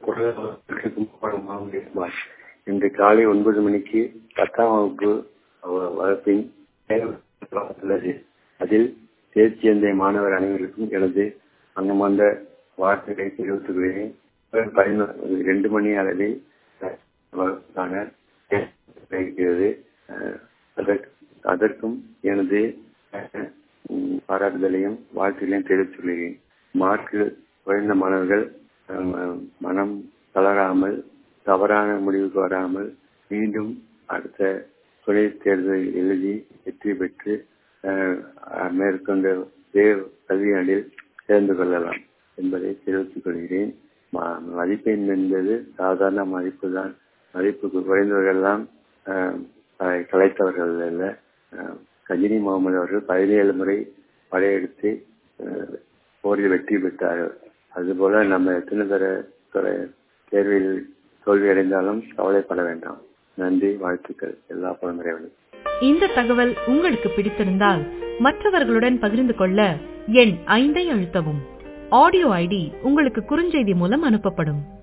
கும்பகோணம் இன்று காலை ஒன்பது மணிக்கு பத்தாம் வகுப்பு வ- வகுப்பின் தேர்வு உள்ளது அதில் தேர்ச்சி அடைந்த மாணவர் அனைவருக்கும் எனது அங்கமார்ந்த வாழ்த்துக்களை தெரிவித்துக் கொள்கிறேன் பதினொன்று ரெண்டு மணி அளவில் வகுப்புக்கான தேர்வு இருக்கிறது அஹ், அதற்கு- அதற்கும் எனது அஹ், உம், பாராட்டுதலையும் வாழ்த்துக்களையும் தெரிவித்துக் கொள்கிறேன் மார்க்கில் குறைந்த மாணவர்கள் அஹ், மனம் தளராமல் தவறான முடிவுக்கு வராமல் மீண்டும் அடுத்த துணை தேர்தலில் எழுதி வெற்றி பெற்று அஹ், அஹ், மேற்கொண்ட வேறு கல்வியாண்டில் சேர்ந்து கொள்ளலாம் என்பதை தெரிவித்துக் கொள்கிறேன் ம- மதிப்பெண் என்பது சாதாரண மதிப்பு தான் மதிப்புக்கு குறைந்தவர்கள்லாம் அஹ், அஹ், கலைத்தவர்கள் அல்ல அஹ், கஜினி முகமது அவர்கள் பதினேழு முறை படையெடுத்து அஹ், போரில் வெற்றி பெற்றார்கள் அதுபோல நம்ம எத்தனை தர துறை தேர்வில் தோல்வி அடைந்தாலும் கவலைப்பட வேண்டாம் நன்றி வாழ்த்துக்கள் எல்லா பழமுறைகளும் இந்த தகவல் உங்களுக்கு பிடித்திருந்தால் மற்றவர்களுடன் பகிர்ந்து கொள்ள எண் ஐந்தை அழுத்தவும் ஆடியோ ஐடி உங்களுக்கு குறுஞ்செய்தி மூலம் அனுப்பப்படும்